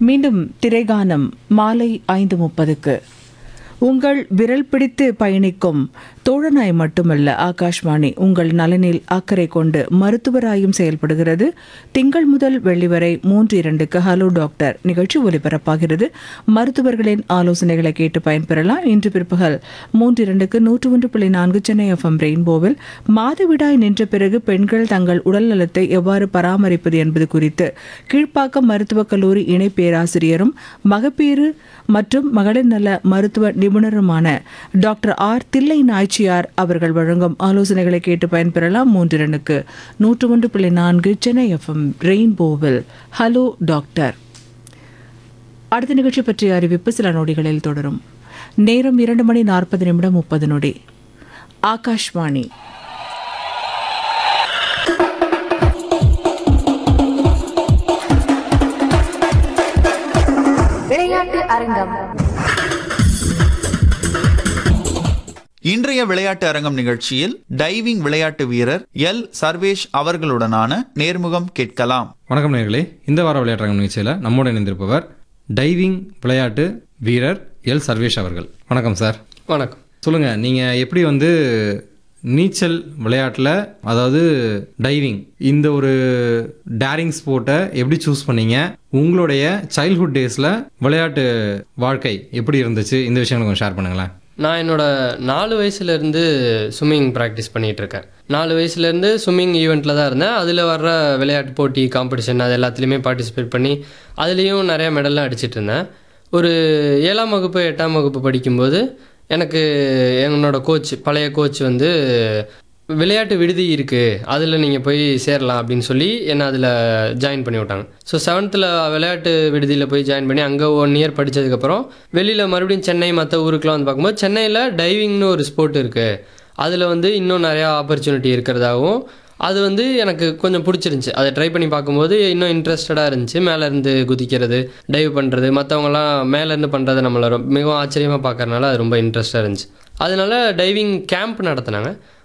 மீண்டும் திரைகானம் மாலை ஐந்து முப்பதுக்கு உங்கள் விரல் பிடித்து பயணிக்கும் தோழனாய் மட்டுமல்ல ஆகாஷ்வாணி உங்கள் நலனில் அக்கறை கொண்டு மருத்துவராயும் செயல்படுகிறது திங்கள் முதல் வெள்ளி வரை மூன்று இரண்டுக்கு ஹலோ டாக்டர் நிகழ்ச்சி ஒலிபரப்பாகிறது மருத்துவர்களின் ஆலோசனைகளை கேட்டு பயன்பெறலாம் இன்று பிற்பகல் மூன்று இரண்டுக்கு நூற்று ஒன்று புள்ளி நான்கு சென்னை எஃப்எம் ரெயின்போவில் மாதவிடாய் நின்ற பிறகு பெண்கள் தங்கள் உடல் நலத்தை எவ்வாறு பராமரிப்பது என்பது குறித்து கீழ்ப்பாக்கம் மருத்துவக் கல்லூரி இணை பேராசிரியரும் மகப்பேறு மற்றும் மகளிர் நல மருத்துவ நிபுணருமான டாக்டர் ஆர் தில்லை நாய்ச்சியார் அவர்கள் வழங்கும் ஆலோசனைகளை கேட்டு பயன்பெறலாம் மூன்றிரனுக்கு நூற்று ஒன்று புள்ளி நான்கு சென்னை எஃப்எம் ரெயின்போவில் ஹலோ டாக்டர் அடுத்த நிகழ்ச்சி பற்றிய அறிவிப்பு சில நொடிகளில் தொடரும் நேரம் இரண்டு மணி நாற்பது நிமிடம் முப்பது நொடி ஆகாஷ்வாணி விளையாட்டு அரங்கம் இன்றைய விளையாட்டு அரங்கம் நிகழ்ச்சியில் டைவிங் விளையாட்டு வீரர் எல் சர்வேஷ் அவர்களுடனான நேர்முகம் கேட்கலாம் வணக்கம் நேர்களே இந்த வார விளையாட்டு நிகழ்ச்சியில் நம்மோடு இணைந்திருப்பவர் டைவிங் விளையாட்டு வீரர் எல் சர்வேஷ் அவர்கள் வணக்கம் சார் வணக்கம் சொல்லுங்கள் நீங்கள் எப்படி வந்து நீச்சல் விளையாட்டில் அதாவது டைவிங் இந்த ஒரு டேரிங் ஸ்போர்ட்டை எப்படி சூஸ் பண்ணீங்க உங்களுடைய சைல்ட்ஹுட் டேஸில் விளையாட்டு வாழ்க்கை எப்படி இருந்துச்சு இந்த விஷயங்களை கொஞ்சம் ஷேர் பண்ணுங்களேன் நான் என்னோட நாலு வயசுலேருந்து ஸ்விம்மிங் ப்ராக்டிஸ் பண்ணிகிட்டு இருக்கேன் நாலு வயசுலேருந்து ஸ்விம்மிங் ஈவெண்ட்டில் தான் இருந்தேன் அதில் வர்ற விளையாட்டு போட்டி காம்படிஷன் அது எல்லாத்துலேயுமே பார்ட்டிசிபேட் பண்ணி அதுலேயும் நிறையா மெடல்லாம் அடிச்சிட்டு இருந்தேன் ஒரு ஏழாம் வகுப்பு எட்டாம் வகுப்பு படிக்கும்போது எனக்கு என்னோட கோச் பழைய கோச் வந்து விளையாட்டு விடுதி இருக்குது அதில் நீங்கள் போய் சேரலாம் அப்படின்னு சொல்லி என்னை அதில் ஜாயின் பண்ணி விட்டாங்க ஸோ செவன்த்தில் விளையாட்டு விடுதியில் போய் ஜாயின் பண்ணி அங்கே ஒன் இயர் படித்ததுக்கப்புறம் வெளியில் மறுபடியும் சென்னை மற்ற ஊருக்குலாம் வந்து பார்க்கும்போது சென்னையில் டைவிங்னு ஒரு ஸ்போர்ட் இருக்குது அதில் வந்து இன்னும் நிறையா ஆப்பர்ச்சுனிட்டி இருக்கிறதாகவும் அது வந்து எனக்கு கொஞ்சம் பிடிச்சிருந்துச்சி அதை ட்ரை பண்ணி பார்க்கும்போது இன்னும் இன்ட்ரெஸ்டடாக இருந்துச்சு மேலேருந்து குதிக்கிறது டைவ் பண்ணுறது மற்றவங்கலாம் மேலேருந்து பண்ணுறதை நம்மளை ரொம்ப- மிகவும் ஆச்சரியமாக பார்க்கறனால அது ரொம்ப இன்ட்ரெஸ்டாக இருந்துச்சு அதனால டைவிங் கேம்ப் நடத்தினாங்க